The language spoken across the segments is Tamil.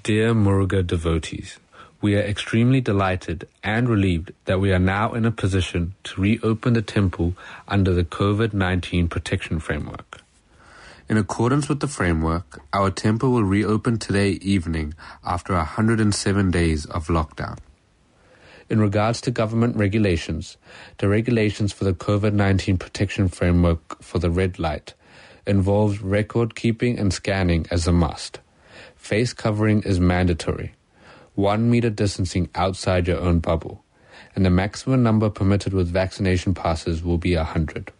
Dear Muruga devotees, we are extremely delighted and relieved that we are now in a position to reopen the temple under the COVID 19 protection framework. In accordance with the framework, our temple will reopen today evening after 107 days of lockdown. In regards to government regulations, the regulations for the COVID 19 protection framework for the red light involves record keeping and scanning as a must. Face covering is mandatory. One meter distancing outside your own bubble. And the maximum number permitted with vaccination passes will be 100.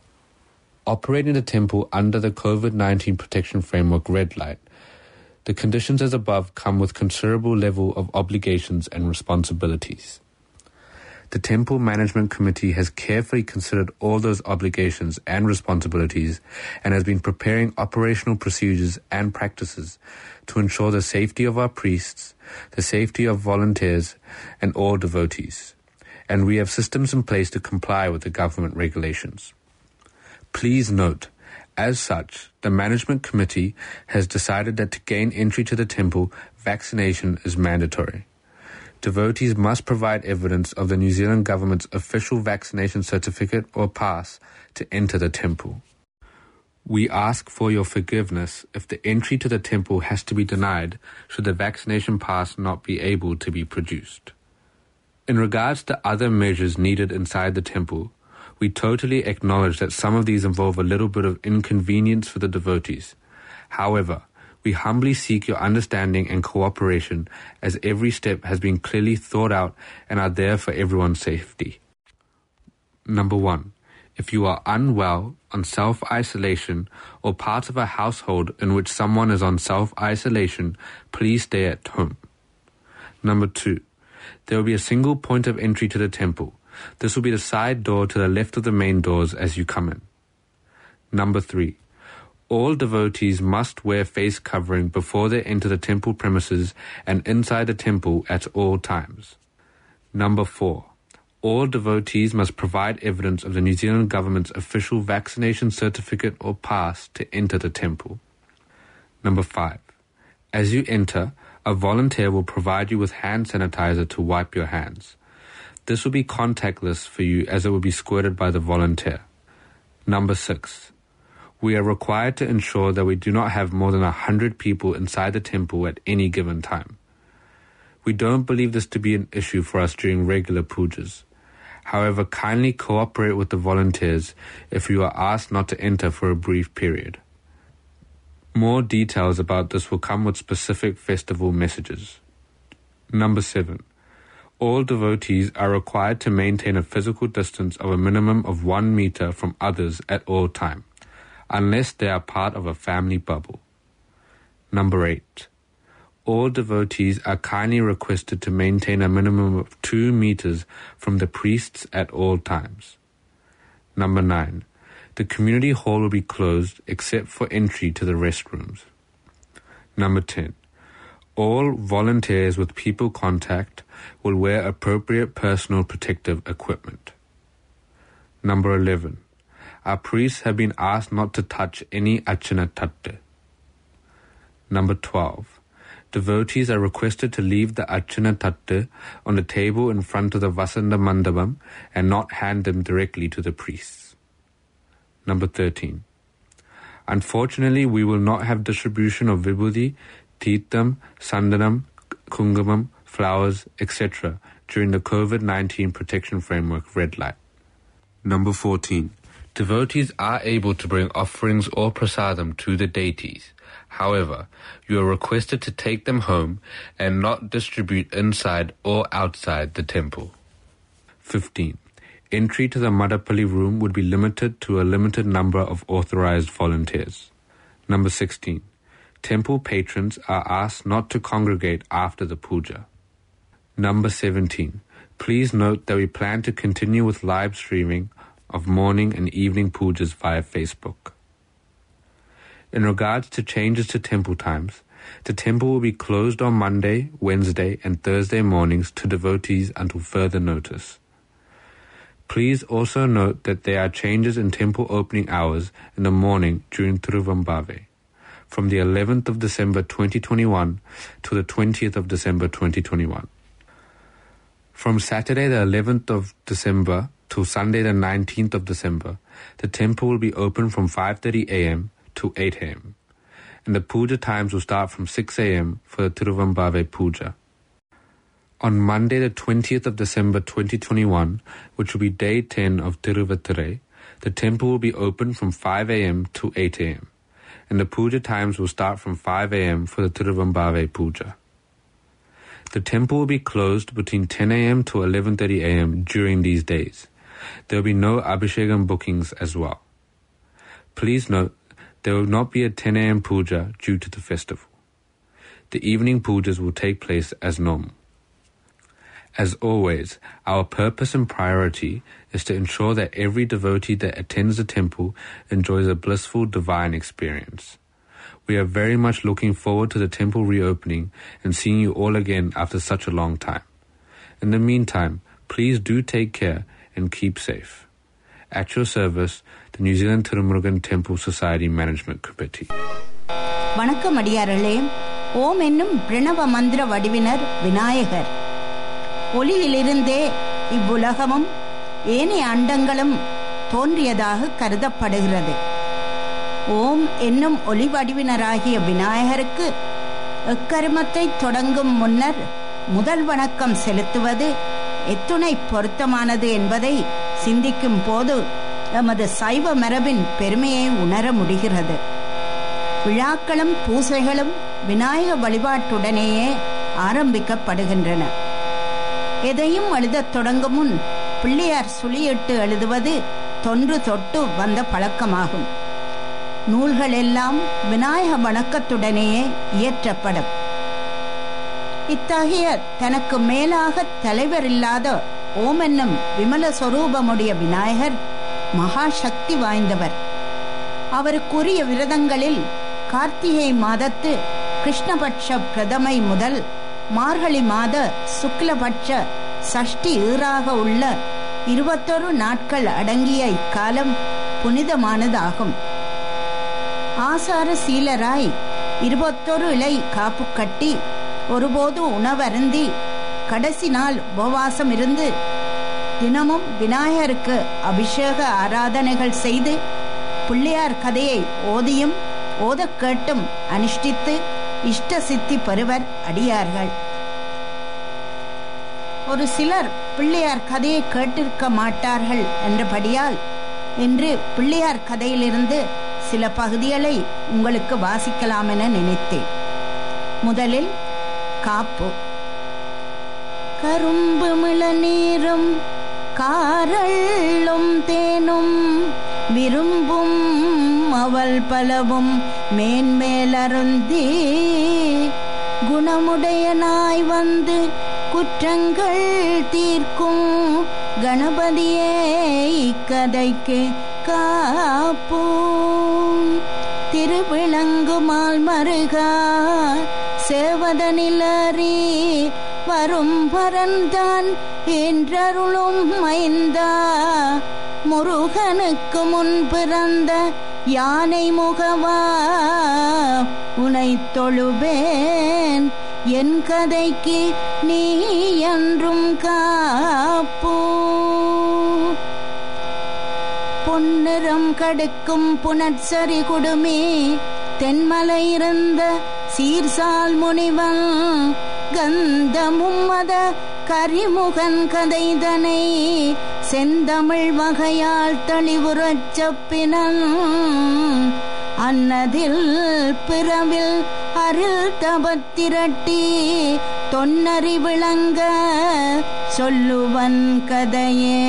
Operating the temple under the COVID 19 protection framework red light, the conditions as above come with considerable level of obligations and responsibilities. The Temple Management Committee has carefully considered all those obligations and responsibilities and has been preparing operational procedures and practices to ensure the safety of our priests, the safety of volunteers, and all devotees. And we have systems in place to comply with the government regulations. Please note, as such, the Management Committee has decided that to gain entry to the temple, vaccination is mandatory devotees must provide evidence of the New Zealand government's official vaccination certificate or pass to enter the temple. We ask for your forgiveness if the entry to the temple has to be denied should the vaccination pass not be able to be produced. In regards to other measures needed inside the temple, we totally acknowledge that some of these involve a little bit of inconvenience for the devotees. However, we humbly seek your understanding and cooperation as every step has been clearly thought out and are there for everyone's safety. Number one, if you are unwell, on self isolation, or part of a household in which someone is on self isolation, please stay at home. Number two, there will be a single point of entry to the temple. This will be the side door to the left of the main doors as you come in. Number three, all devotees must wear face covering before they enter the temple premises and inside the temple at all times. Number four, all devotees must provide evidence of the New Zealand government's official vaccination certificate or pass to enter the temple. Number five, as you enter, a volunteer will provide you with hand sanitizer to wipe your hands. This will be contactless for you as it will be squirted by the volunteer. Number six, we are required to ensure that we do not have more than a hundred people inside the temple at any given time. We don't believe this to be an issue for us during regular pujas. However, kindly cooperate with the volunteers if you are asked not to enter for a brief period. More details about this will come with specific festival messages. Number 7. All devotees are required to maintain a physical distance of a minimum of one meter from others at all time unless they are part of a family bubble. Number 8. All devotees are kindly requested to maintain a minimum of 2 meters from the priests at all times. Number 9. The community hall will be closed except for entry to the restrooms. Number 10. All volunteers with people contact will wear appropriate personal protective equipment. Number 11 our priests have been asked not to touch any Archana Tatte. Number 12. Devotees are requested to leave the Archana Tatte on the table in front of the Vasanta Mandapam and not hand them directly to the priests. Number 13. Unfortunately, we will not have distribution of vibhuti, teetham, sandanam, kungumam, flowers, etc. during the COVID-19 protection framework red light. Number 14. Devotees are able to bring offerings or prasadam to the deities. However, you are requested to take them home and not distribute inside or outside the temple. 15. Entry to the Madapali room would be limited to a limited number of authorized volunteers. Number 16. Temple patrons are asked not to congregate after the puja. Number 17. Please note that we plan to continue with live streaming of morning and evening pujas via Facebook. In regards to changes to temple times, the temple will be closed on Monday, Wednesday, and Thursday mornings to devotees until further notice. Please also note that there are changes in temple opening hours in the morning during Tiruvambave. from the 11th of December 2021 to the 20th of December 2021. From Saturday the 11th of December to Sunday the 19th of December, the temple will be open from 5:30 a.m. to 8 a.m. and the puja times will start from 6 a.m. for the Tiruvambave puja. On Monday the 20th of December 2021, which will be day 10 of Tiruvattirai, the temple will be open from 5 a.m. to 8 a.m. and the puja times will start from 5 a.m. for the Tiruvambave puja. The temple will be closed between 10 a.m. to 11:30 a.m. during these days. There will be no Abhishekam bookings as well. Please note there will not be a 10 a.m. puja due to the festival. The evening pujas will take place as normal. As always, our purpose and priority is to ensure that every devotee that attends the temple enjoys a blissful divine experience. We are very much looking forward to the temple reopening and seeing you all again after such a long time. In the meantime, please do take care and keep safe. At your service, the New Zealand Tirumurugan Temple Society Management Committee. வணக்கம் அடியார்களே ஓம் என்னும் பிரணவ மந்திர வடிவினர் விநாயகர் ஒளியிலிருந்தே இவ்வுலகமும் ஏனைய அண்டங்களும் தோன்றியதாக கருதப்படுகிறது ஓம் என்னும் ஒளி வடிவினராகிய விநாயகருக்கு எக்கருமத்தை தொடங்கும் முன்னர் முதல் வணக்கம் செலுத்துவது எத்துணை பொருத்தமானது என்பதை சிந்திக்கும் போது எமது சைவ மரபின் பெருமையை உணர முடிகிறது விழாக்களும் பூசைகளும் விநாயக வழிபாட்டுடனேயே ஆரம்பிக்கப்படுகின்றன எதையும் எழுதத் தொடங்கும் முன் பிள்ளையார் சுழியிட்டு எழுதுவது தொன்று தொட்டு வந்த பழக்கமாகும் நூல்கள் எல்லாம் விநாயக வணக்கத்துடனேயே இயற்றப்படும் இத்தகைய தனக்கு மேலாக தலைவர் இல்லாத ஓம் என்னும் விமல சொரூபமுடைய விநாயகர் மகா சக்தி வாய்ந்தவர் அவருக்குரிய விரதங்களில் கார்த்திகை மாதத்து கிருஷ்ணபட்ச பிரதமை முதல் மார்கழி மாத சுக்லபட்ச சஷ்டி ஈறாக உள்ள இருபத்தொரு நாட்கள் அடங்கிய இக்காலம் புனிதமானதாகும் ஆசார சீலராய் இருபத்தொரு இலை காப்பு கட்டி ஒருபோது உணவருந்தி கடைசி நாள் உபவாசம் இருந்து தினமும் விநாயகருக்கு அபிஷேக ஆராதனைகள் செய்து பிள்ளையார் கதையை ஓதியும் ஓதக் கேட்டும் அனுஷ்டித்து இஷ்ட சித்தி பெறுவர் அடியார்கள் ஒரு சிலர் பிள்ளையார் கதையை கேட்டிருக்க மாட்டார்கள் என்றபடியால் இன்று பிள்ளையார் கதையிலிருந்து சில பகுதிகளை உங்களுக்கு வாசிக்கலாம் என நினைத்தேன் முதலில் காப்பு கரும்பு மிளநீரும் காரள்ளும் தேனும் விரும்பும் அவள் பலவும் மேன்மேலருந்தி குணமுடைய நாய் வந்து குற்றங்கள் தீர்க்கும் கணபதியே இக்கதைக்கு காப்போம் திருவிளங்குமால் மருகா சேவதனிலறி வரும் பரந்தான் என்றருளும் மைந்தா முருகனுக்கு முன் பிறந்த யானை முகவா உனை தொழுவேன் என் கதைக்கு நீ என்றும் காப்போ பொன்னிறம் கடுக்கும் புனற்சரி குடுமே தென்மலை இருந்த சீர்சால் முனிவன் கந்தமும் மத கரிமுகன் கதைதனை செந்தமிழ் வகையால் தெளிவுறச் செப்பினன் அன்னதில் பிறவில் அருள் தபத்திரட்டி தொன்னறி விளங்க சொல்லுவன் கதையே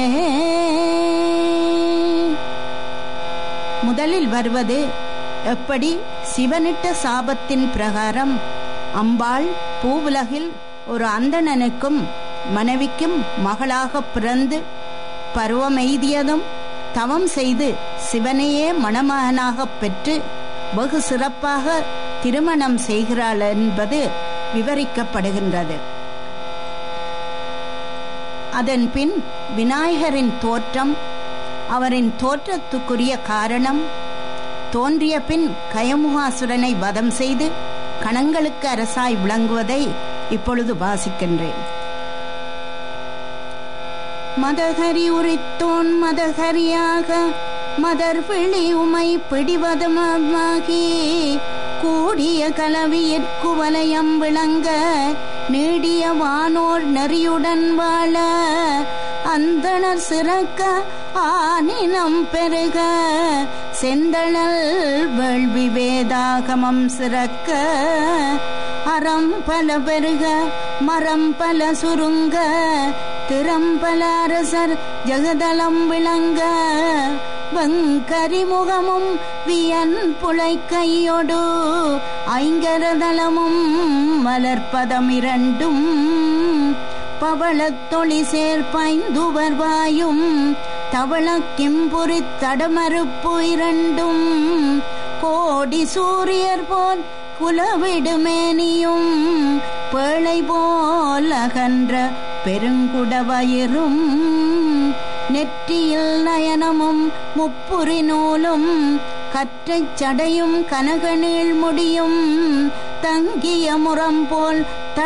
முதலில் வருவது எப்படி சிவனிட்ட சாபத்தின் பிரகாரம் அம்பாள் பூவுலகில் ஒரு அந்தணனுக்கும் மனைவிக்கும் மகளாக பிறந்து பருவமெய்தியதும் தவம் செய்து சிவனையே மணமகனாக பெற்று வெகு சிறப்பாக திருமணம் செய்கிறாள் என்பது விவரிக்கப்படுகின்றது அதன் பின் விநாயகரின் தோற்றம் அவரின் தோற்றத்துக்குரிய காரணம் தோன்றிய பின் கயமுகாசுரனை வதம் செய்து கணங்களுக்கு அரசாய் விளங்குவதை இப்பொழுது வாசிக்கின்றேன் மதகரி உரித்தோன் மதகரியாக மதர் விழி உமை பிடிவதமாகி கூடிய கலவியிற்குவலயம் விளங்க நீடிய வானோர் நெறியுடன் வாழ அந்தணர் சிறக்க ஆனினம் பெருக செந்தழல் வேள்வி வேதாகமம் சிறக்க அறம் பல பெருக மரம் பல சுருங்க திறம்பல அரசர் ஜெகதலம் விளங்க வெங்கரிமுகமும் வியன் புலை கையொடு ஐங்கரதளமும் மலர்பதம் இரண்டும் பவளத்தொளி சேர்ப்பாய்ந்துவர் வாயும் தவள கிம்புரி தடமறுப்பு இரண்டும் கோடி சூரியர் போல் குலவிடுமேனியும் பேழை போல் அகன்ற பெருங்குடவயிரும் நெற்றியில் நயனமும் முப்புரி நூலும் கற்றைச் சடையும் கனக நீழ்முடியும் தங்கிய முறம் போல்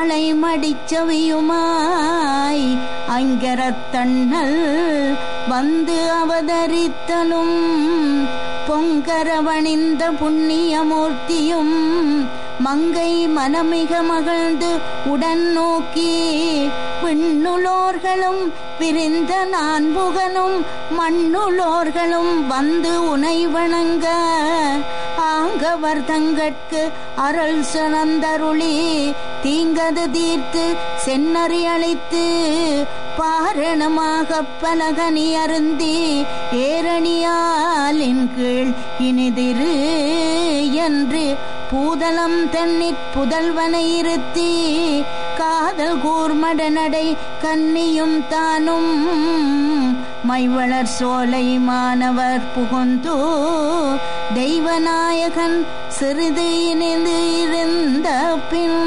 தலைமடிச்சவியுமாய் அங்கரத்தண்ணல் வந்து அவதரித்தலும் பொங்கரவணிந்த புண்ணியமூர்த்தியும் மங்கை மனமிக மகிழ்ந்து உடன் நோக்கி விண்ணுளோர்களும் பிரிந்த நான்புகனும் மண்ணுளோர்களும் வந்து உனை வணங்க ஆங்கவர் தங்கட்கு அருள் சுனந்தருளி தீங்கது தீர்த்து சென்னறி அளித்து பாரணமாக பலகனி அருந்தி ஏரணியாலின் கீழ் இனிதிரு என்று பூதலம் தன்னிற் புதல்வனை இருத்தி காதல் கூர்மட நடை கன்னியும் தானும் மைவளர் சோலை மாணவர் புகுந்து தெய்வநாயகன் சிறிது இணைந்து இருந்த பின்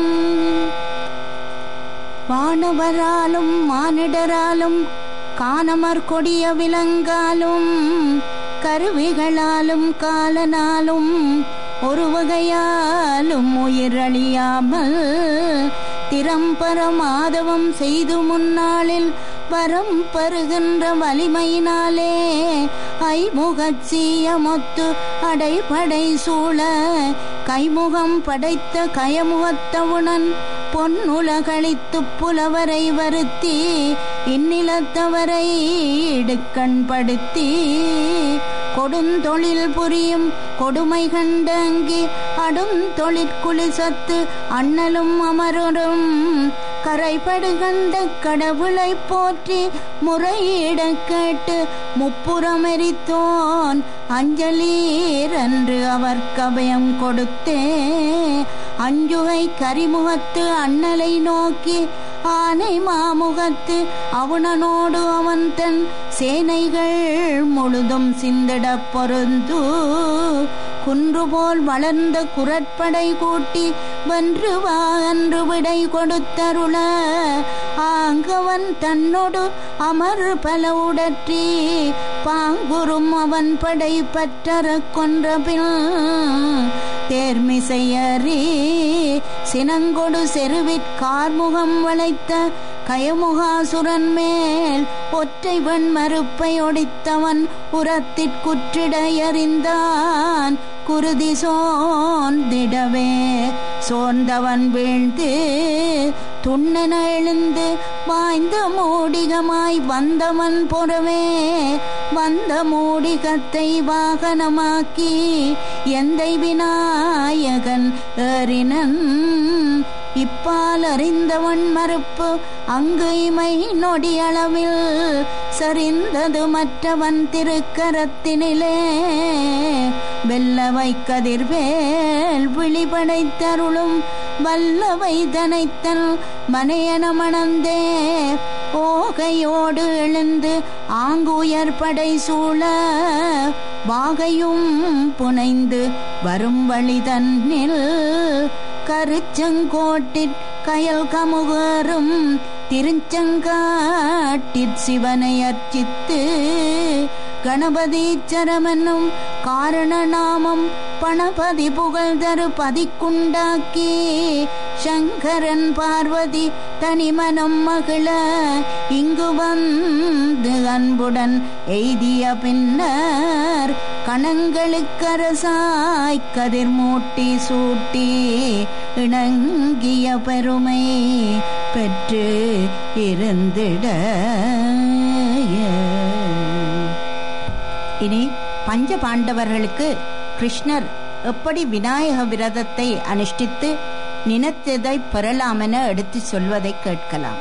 வானவராலும் மானிடராலும் காணமர் கொடிய விலங்காலும் கருவிகளாலும் காலனாலும் ஒரு வகையாலும் உயிரழியாமல் திறம்பர மாதவம் செய்து முன்னாளில் வரம் பருகின்ற வலிமையினாலே ஐமுகச்சீயமொத்து அடைபடை சூழ கைமுகம் படைத்த கயமுகத்தவுணன் பொன்னுலகளித்து புலவரை வருத்தி இந்நிலத்தவரை இடுக்கண்படுத்தி கொடுந்தொழில் புரியும் கொடுமை கண்டங்கி அடும் தொழிற்குளி சத்து அண்ணலும் அமரரும் கரைபடுகண்ட கடவுளை போற்றி முறையிட கேட்டு முப்புறமெரித்தோன் அஞ்சலீர் என்று அவர் கபயம் கொடுத்தே அஞ்சுகை கரிமுகத்து அண்ணலை நோக்கி ஆனை மாமுகத்து அவனோடு அவன் தன் சேனைகள் முழுதும் சிந்திட பொருந்து குன்று போல் வளர்ந்த குரற்படை கூட்டி வென்று வா என்று விடை கொடுத்தருள ஆங்கவன் தன்னோடு அமர் பல உடற்றி பாங்குறும் அவன் படை பற்றற கொன்ற பின் தேர்மிசையறி சினங்கொடு செருவிற்கார்முகம் வளைத்த கயமுகாசுரன் மேல் ஒற்றை வெண் மறுப்பை ஒடித்தவன் உரத்திற்குற்றிட எறிந்தான் குருதி சோர்ந்திடவே சோர்ந்தவன் வீழ்ந்து துண்ணென எழுந்து வாய்ந்த மூடிகமாய் வந்தவன் பொறவே வந்த மூடிகத்தை வாகனமாக்கி எந்தை விநாயகன் ஏறினன் இப்பால் அறிந்தவன் மறுப்பு அங்கு இமை நொடியளவில் சரிந்தது மற்றவன் திருக்கரத்தினிலே வெல்லவை கதிர்வேல் விழிபடைத்தருளும் வல்லவை தனைத்தல் மனையன மணந்தே ஓகையோடு எழுந்து ஆங்குயர் படை சூழ வாகையும் புனைந்து வரும் வழி தன்னில் கருச்சங்கோட்டிற் கயல் கமுகரும் திருச்செங்காட்டிற் சிவனை அர்ச்சித்து கணபதீச்சரமென்னும் காரண நாமம் பணபதி புகழ்தரு பதிக்குண்டாக்கி சங்கரன் பார்வதி தனிமனம் மகிழ இங்கு வந்து அன்புடன் எய்திய பின்னர் கணங்களுக்கரசாய் கதிர் மூட்டி சூட்டி இணங்கிய பெருமை பெற்று இருந்திட இனி பஞ்ச பாண்டவர்களுக்கு கிருஷ்ணர் எப்படி விநாயக விரதத்தை அனுஷ்டித்து நினைத்ததை பெறலாமென எடுத்து சொல்வதை கேட்கலாம்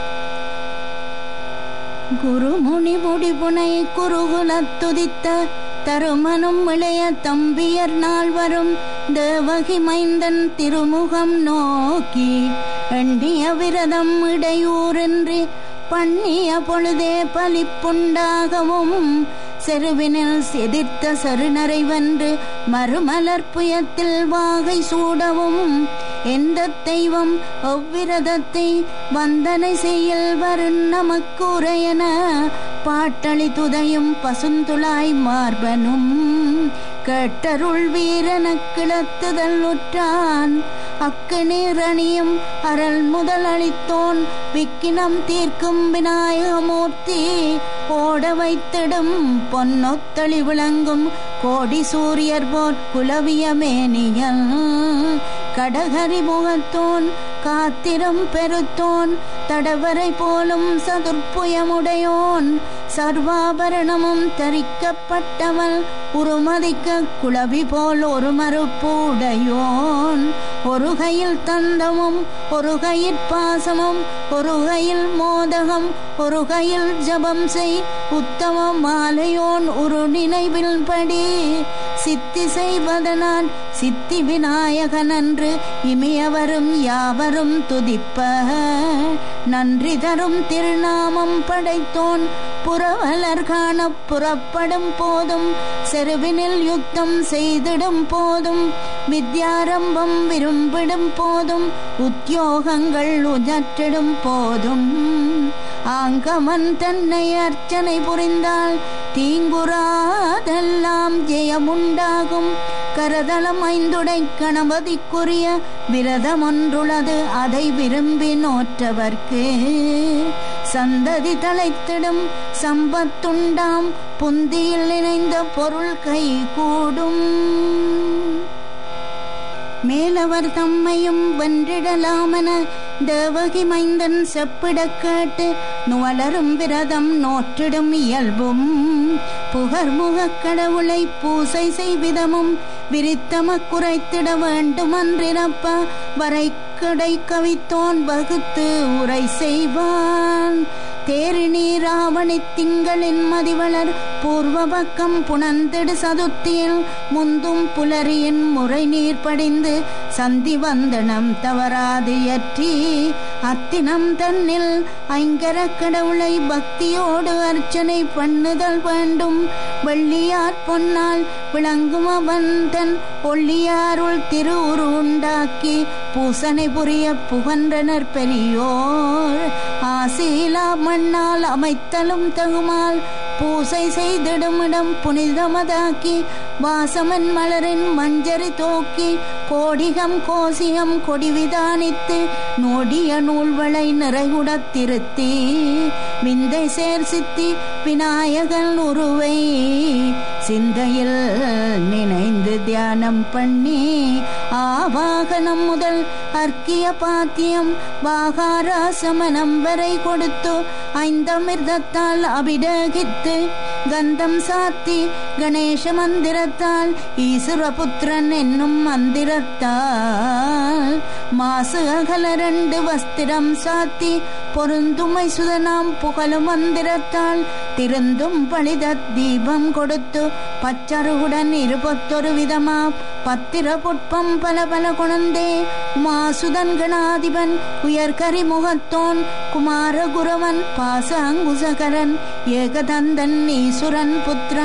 குருமுனி முடிபுனை குருகுலத்துதித்த தருமனும் இளைய தம்பியர் நால்வரும் தேவகி மைந்தன் திருமுகம் நோக்கி எண்ணிய விரதம் இடையூறின்றி பண்ணிய பொழுதே பலிப்புண்டாகவும் செருவினில் செதிர்த்த சருணரை வென்று மறுமலர் புயத்தில் வாகை சூடவும் எந்த தெய்வம் அவ்விரதத்தை வந்தனை செய்யல் வரும் நமக்கு உரையென பாட்டளி துதையும் பசுந்துளாய் மார்பனும் கேட்டருள் வீரன கிளத்துதல் உற்றான் அக்கிணீரணியும் அருள் முதல் அளித்தோன் விக்கினம் தீர்க்கும் விநாயகமூர்த்தி ஓட வைத்திடும் பொன்னொத்தளி விளங்கும் கோடி சூரியர் போற் குலவிய மேனியல் கடகரி முகத்தோன் காத்திரம் பெருத்தோன் தடவரை போலும் சதுர்ப்புயமுடையோன் சர்வாபரணமும் தரிக்கப்பட்டவள் உருமதிக்க குளவி போல் ஒரு மறுப்புடையோன் ஒரு கையில் தந்தமும் ஒரு கையில் பாசமும் ஒரு கையில் மோதகம் ஒரு கையில் ஜபம் செய் உத்தம மாலையோன் ஒரு நினைவில் படி சித்தி செய்வதனால் சித்தி விநாயகன் என்று இமையவரும் யாவரும் துதிப்ப நன்றி தரும் திருநாமம் படைத்தோன் புறவலர் காண புறப்படும் போதும் செருவினில் யுத்தம் செய்திடும் போதும் வித்யாரம்பம் விரும்பிடும் போதும் உத்தியோகங்கள் உஜற்றிடும் போதும் ஆங்கமன் தன்னை அர்ச்சனை புரிந்தால் தீங்குறாதெல்லாம் ஜெயமுண்டாகும் கரதளம் ஐந்துடை கணபதிக்குரிய விரதம் ஒன்றுள்ளது அதை விரும்பி நோற்றவர்க்கு சந்ததி தலைத்திடும் சம்பத்துண்டாம் புந்தியில் இணைந்த பொருள் கை கூடும் மேலவர் தம்மையும் வென்றிடலாமென தேவகி மைந்தன் செப்பிடக் கேட்டு நுவலரும் விரதம் நோற்றிடும் இயல்பும் புகர்முகக் கடவுளை பூசை செய்விதமும் விரித்தம குறைத்திட வேண்டுமன்றினப்ப வரை கடை கவித்தோன் வகுத்து உரை செய்வான் தேரிணி ராவணி திங்களின் மதிவளர் பூர்வ பக்கம் புணந்திடு சதுர்த்தியில் முந்தும் புலரியின் முறை நீர் படிந்து சந்தி வந்தனம் தவறாது இயற்றி அத்தினம் தன்னில் ஐங்கர கடவுளை பக்தியோடு அர்ச்சனை பண்ணுதல் வேண்டும் வெள்ளியார் பொன்னால் விளங்கும் அவன் தன் ஒள்ளியாருள் திரு உரு உண்டாக்கி பூசனை புரிய புகன்றனர் பெரியோர் ஆசீலா மண்ணால் அமைத்தலும் தகுமால் பூசை செய்திடுமிடம் புனிதமதாக்கி வாசமன் மலரின் மஞ்சரி தோக்கி கோடிகம் கோசியம் கொடிவிதானித்து நோடிய நூல்வளை நிறைகுடத் திருத்தி விந்தை சேர் சித்தி விநாயகன் உருவை சிந்தையில் நினைந்து தியானம் பண்ணி ஆவாகனம் முதல் அர்க்கிய பாத்தியம் வாகாராசமனம் வரை கொடுத்து ஐந்தமிர்தத்தால் அபிடகித்து கந்தம் சாத்தி கணேச மந்திரத்தால் ஈசுரபுத்திரன் என்னும் மந்திரத்தால் மாசு அகல ரெண்டு வஸ்திரம் சாத்தி பொருந்துமை சுதனாம் புகழு மந்திரத்தால் திருந்தும் பழித தீபம் கொடுத்து பச்சருகுடன் இருபத்தொரு விதமா பத்திர புட்பம் பல பல குணந்தே மாசுதன் கணாதிபன் உயர்கரி முகத்தோன் குமாரகுரவன் பாச அங்குசகரன் ஏகதந்தன் ஈசுரன் புத்திரன்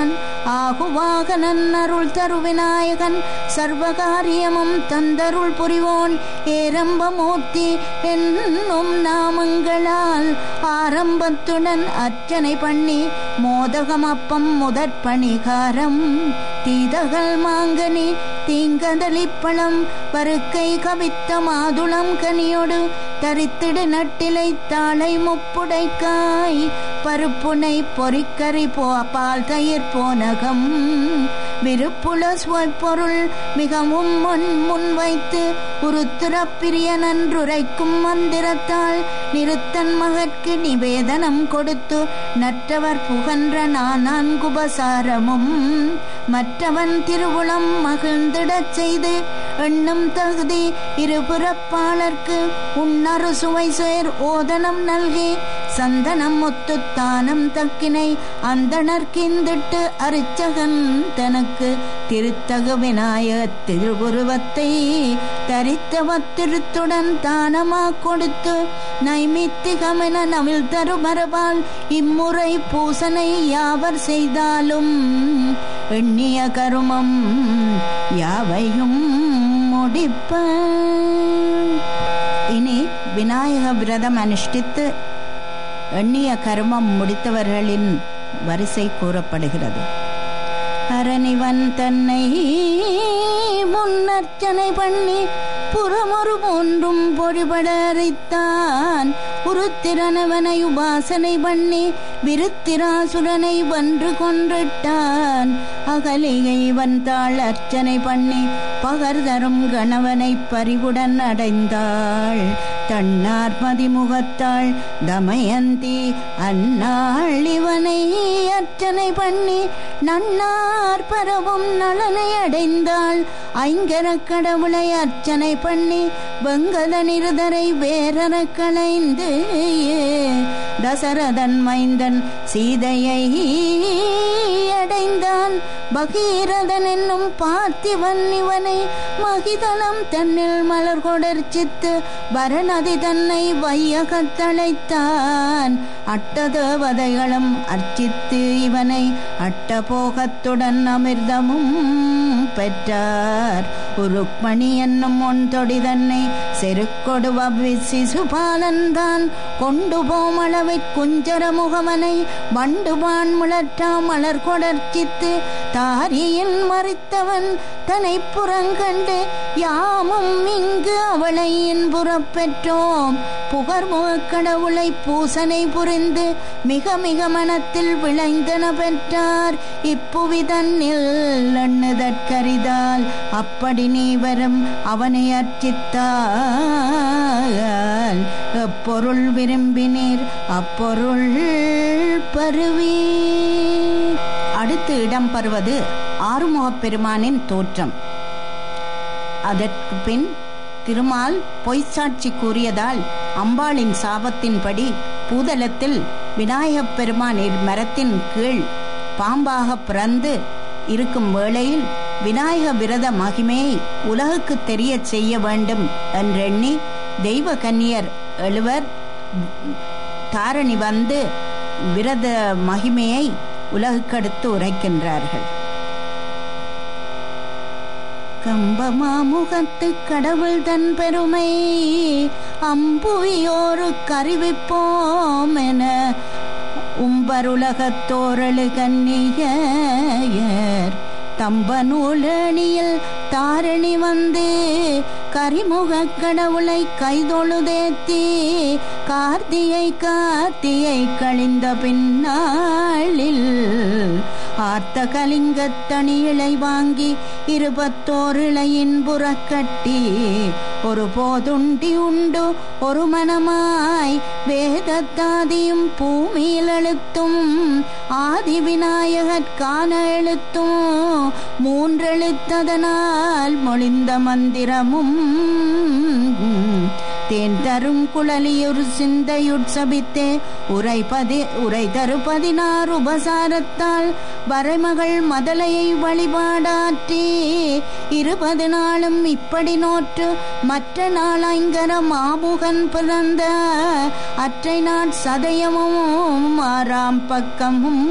ஆகுவாகனன் அருள் தரு விநாயகன் சர்வகாரியமும் தந்தருள் புரிவோன் ஏரம்பமூர்த்தி என்னும் நாமங்களால் ஆரம்பத்துடன் அர்ச்சனை பண்ணி மோதகம் அப்பம் முதற் பணிகாரம் தீதகள் மாங்கனி தீங்கதளிப்பழம் பருக்கை கவித்த மாதுளம் கனியோடு தரித்திடு நட்டிலை தாளை முப்புடைக்காய் பருப்புனை பொறிக்கறி போ பால் தயிர் போனகம் விருப்புல பொருள் மிகவும் முன் முன் வைத்து உருத்துர பிரிய நன்றுரைக்கும் மந்திரத்தால் நிறுத்தன் மகற்கு நிவேதனம் கொடுத்து நற்றவர் புகன்ற நான்குபசாரமும் மற்றவன் திருவுளம் மகிழ்ந்திடச் செய்து எண்ணும் தகுதி இருபுறப்பாளர்க்கு உன்னறு சுவை சேர் ஓதனம் நல்கி சந்தனம் முத்துத்தானம் தக்கினை அந்தணர்கிந்திட்டு அரிச்சகன் தனக்கு திருத்தகு விநாயக திருவுருவத்தை தரித்தவத்திருத்துடன் தானமா கொடுத்து நைமித்திகமென நவில் தரு மரபால் இம்முறை பூசனை யாவர் செய்தாலும் எண்ணிய கருமம் யாவையும் முடிப்ப இனி விநாயக விரதம் அனுஷ்டித்து எண்ணிய கருமம் முடித்தவர்களின் வரிசை கூறப்படுகிறது அரணிவன் தன்னை முன்னர்ச்சனை பண்ணி புறமொரு ஒன்றும் பொறிபட அரைத்தான் உருத்திரனவனை உபாசனை பண்ணி விருத்திராசுரனை வென்று கொன்றிட்டான் அகலிகை வந்தாள் அர்ச்சனை பண்ணி பகர்தரும் கணவனை பறிவுடன் அடைந்தாள் தன்னார் மதிமுகத்தாள் தமயந்தி அந்நாள் இவனை அர்ச்சனை பண்ணி நன்னார் பரவும் நலனை அடைந்தாள் ஐங்கர கடவுளை அர்ச்சனை பண்ணி வெங்கல நிருதரை வேறற களைந்து தசரதன் மைந்தன் சீதையை அடைந்தான் பகீரதன் என்னும் பார்த்திவன் இவனை மகிதனம் தன்னில் மலர் கொடர்ச்சித்து பரணதி தன்னை வையகத்தழைத்தான் அட்டதேவதைகளும் அர்ச்சித்து இவனை அட்டபோகத்துடன் அமிர்தமும் பெற்றார் உருக்மணி என்னும் ஒன்றொடி தன்னை செருக்கொடு வவ்வி சிசுபாலன் தான் கொண்டு போமளவை குஞ்சர முகமனை வண்டுவான் முழற்றா மலர் கொடர்ச்சித்து தாரியில் மறித்தவன் தனை புறங்கண்டு யாமும் இங்கு அவளை புறப்பெற்றோம் புகர்முகக் கடவுளை பூசனை புரிந்து மிக மிக மனத்தில் விளைந்தன பெற்றார் இப்புவி தன்னில் எண்ணுதற்கரிதால் அப்படி நீ வரும் அவனை அர்ச்சித்தால் எப்பொருள் விரும்பினீர் அப்பொருள் பருவி அடுத்து இடம்பெறுவது ஆறுமுகப் பெருமானின் தோற்றம் அதற்கு பின் திருமால் பொய்ச்சாட்சி கூறியதால் அம்பாளின் சாபத்தின்படி பூதலத்தில் விநாயகப் பெருமான் மரத்தின் கீழ் பாம்பாக பிறந்து இருக்கும் வேளையில் விநாயக விரத மகிமையை உலகுக்கு தெரிய செய்ய வேண்டும் என்றெண்ணி தெய்வ கன்னியர் எழுவர் தாரணி வந்து விரத மகிமையை உலகுக்கடுத்து உரைக்கின்றார்கள் கம்பமாமுகத்து கடவுள் தன் பெருமை அம்புவியோரு கருவிப்போம் என உம்பருலகத்தோரழு கன்னியர் தம்பநூலணியில் தாரணி வந்து கரிமுகக் கடவுளை கைதொழுதேத்தி கார்த்திகை கார்த்திகை கழிந்த பின்னாளில் ஆர்த்த கலிங்கத்தணியிலை வாங்கி இருபத்தோர் இளையின் புறக்கட்டி ஒரு போதுண்டி உண்டு ஒரு மனமாய் வேதத்தாதியும் பூமியில் எழுத்தும் ஆதி விநாயகற்கான எழுத்தும் மூன்றெழுத்ததனால் மொழிந்த மந்திரமும் தேன் தரும் குழலியுர் சிந்தையுட்சபித்தே உரைபதி உரை தரு பதினாறு உபசாரத்தால் வரைமகள் மதலையை வழிபாடாற்றி இருபது நாளும் இப்படி நோற்று மற்ற நாளைங்கர மாமுகன் பிறந்த அற்றை நாட் சதயமும் ஆறாம் பக்கமும்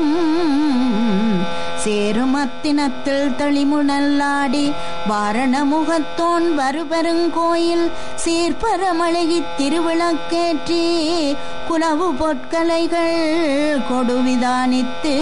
சேருமத்தினத்தில் தெளிமுனல்லாடி வாரணமுகத்தோன் வருபெருங்கோயில் சீர்பரமழகி திருவிளக்கேற்றி குலவு பொற்கலைகள் கொடுவிதானித்து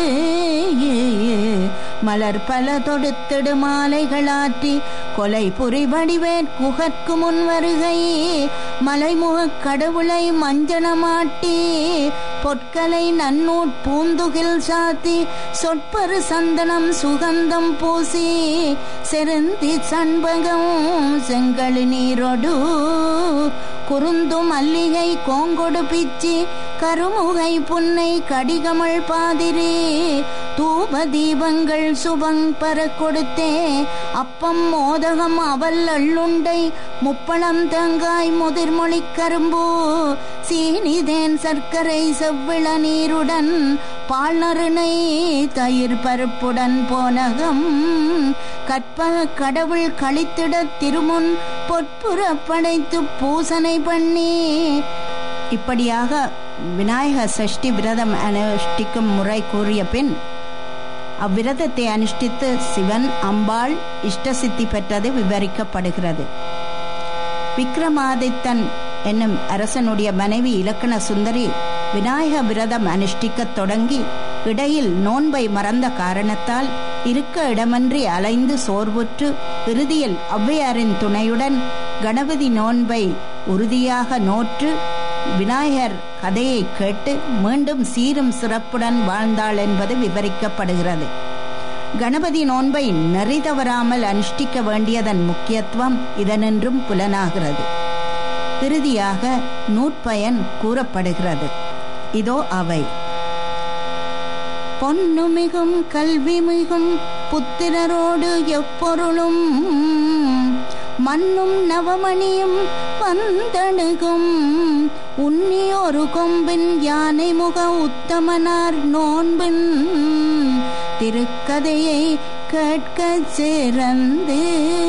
மலர் பல தொடுத்திடு மாலைகளாற்றி கொலை புரிவடிவேற் குகற்கு முன் வருகை மலைமுகக் கடவுளை மஞ்சனமாட்டி பொற்களை நன்னூட் பூந்துகில் சாத்தி சொற்பரு சந்தனம் சுகந்தம் பூசி செருந்தி சண்பகம் செங்கழு நீரொடு குறுந்து மல்லிகை கோங்கொடு பிச்சி கருமுகை புன்னை கடிகமள் பாதிரி தூப தீபங்கள் சுபங் பர கொடுத்தே அப்பம் மோதகம் அவல் அள்ளுண்டை முப்பழம் தேங்காய் முதிர்மொழி கரும்பு சீனிதேன் சர்க்கரை செவ்விள நீருடன் பால் நறுனை தயிர் பருப்புடன் போனகம் கற்பக கடவுள் கழித்திட திருமுன் பொற்புற படைத்து பூசனை பண்ணி இப்படியாக விநாயக சஷ்டி விரதம் அனுஷ்டிக்கும் முறை கூறிய பின் அவ்விரதத்தை அனுஷ்டித்து சிவன் அம்பாள் இஷ்டசித்தி பெற்றது விவரிக்கப்படுகிறது விக்ரமாதித்தன் என்னும் அரசனுடைய மனைவி இலக்கண சுந்தரி விநாயக விரதம் அனுஷ்டிக்கத் தொடங்கி இடையில் நோன்பை மறந்த காரணத்தால் இருக்க இடமன்றி அலைந்து சோர்வுற்று இறுதியில் ஔவையாரின் துணையுடன் கணபதி நோன்பை உறுதியாக நோற்று விநாயகர் கதையை கேட்டு மீண்டும் சீரும் சிறப்புடன் வாழ்ந்தாள் என்பது விவரிக்கப்படுகிறது கணபதி நோன்பை நெறி தவறாமல் அனுஷ்டிக்க வேண்டியதன் முக்கியத்துவம் இதனின்றும் புலனாகிறது இறுதியாக நூற்பயன் கூறப்படுகிறது இதோ அவை பொன்னு மிகும் கல்வி மிகும் புத்திரரோடு எப்பொருளும் மண்ணும் நவமணியும் வந்தணுகும் உன்னி ஒரு கொம்பின் யானை முக உத்தமனார் நோன்பின் திருக்கதையை கேட்கச் சிறந்து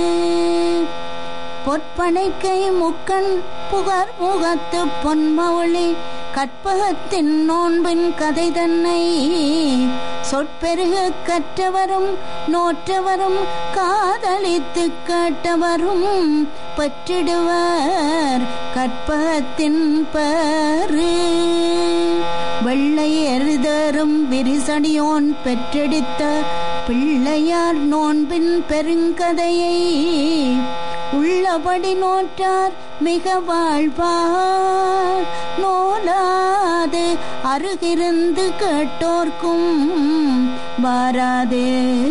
பொற்பனைக்கை முக்கண் புகர் முகத்து பொன்மௌளி கற்பகத்தின் நோன்பின் கதை தன்னை சொற்பெருக கற்றவரும் நோற்றவரும் காதலித்து கேட்டவரும் பெற்றிடுவர் கற்பகத்தின் பரு வெள்ளை எருதரும் விரிசடியோன் பெற்றெடுத்த பிள்ளையார் நோன்பின் பெருங்கதையை உள்ளபடி நோற்றார் மிக வாழ்வார் நோலாது அருகிருந்து கேட்டோர்க்கும் வாராது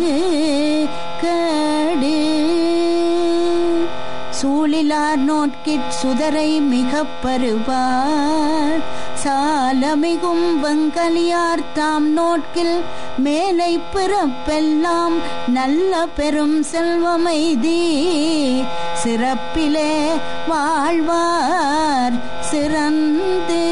கேடு சூழிலார் நோட்கிற் சுதரை மிக பருவார் சாலமிகும் வெங்கலியார் தாம் நோட்கில் மேலை பிறப்பெல்லாம் நல்ல பெரும் செல்வமைதி சிறப்பிலே வாழ்வார் சிறந்து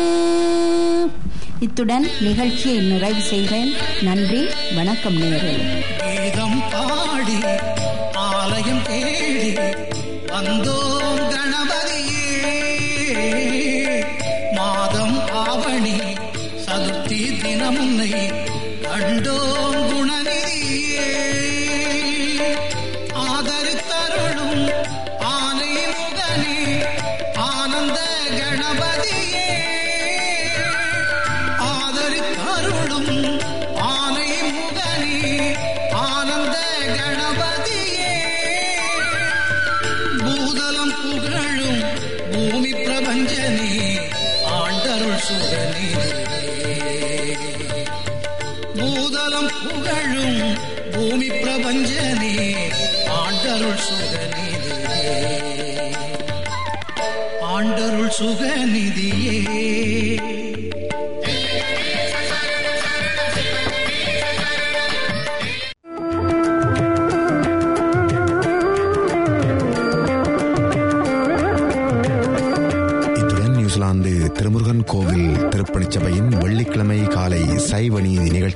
இத்துடன் நிகழ்ச்சியை நிறைவு செய்கிறேன் நன்றி வணக்கம் நேரில் கீதம் பாடி ஆலயம் தேடி வந்தோம் கணபதியே மாதம் ஆவணி சதுர்த்தி தினமுன்னை கண்டோம் குணநிதியே ஆதரித்தருளும் ஆனை முகனே ஆனந்த கணபதியே ஆதரித்தருளும் ஆனை முகனே ஆனந்த கணபதியே பூதலம் புகழும் பூமி பிரபஞ்சனே ஆண்டருள் சுகனே பூதலம் புகழும் பூமி பிரபஞ்சனே ஆண்டருள் சுகநிதியே ஆண்டருள் சுகநிதியே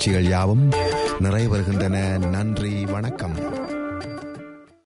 நிகழ்ச்சிகள் யாவும் நிறைவேறுகின்றன நன்றி வணக்கம்